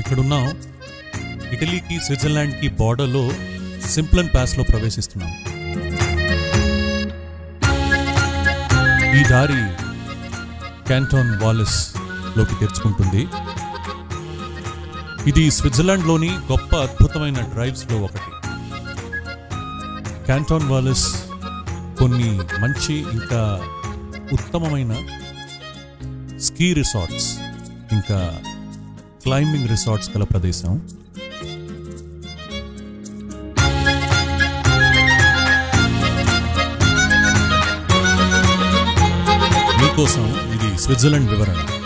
ఇక్కడున్నాం ఇటలీకి స్విట్జర్లాండ్కి బార్డర్లో సింప్లన్ ప్యాస్లో ప్రవేశిస్తున్నాం ఈ దారి క్యాంటోన్ వాలెస్ లోకి తెరుచుకుంటుంది ఇది స్విట్జర్లాండ్లోని గొప్ప అద్భుతమైన డ్రైవ్స్లో ఒకటి క్యాంటోన్ వాలెస్ కొన్ని మంచి ఇంకా ఉత్తమమైన స్కీ రిసార్ట్స్ ఇంకా క్లైంబింగ్ రిసార్ట్స్ గల ప్రదేశం మీకోసం ఇది స్విట్జర్లాండ్ వివరణ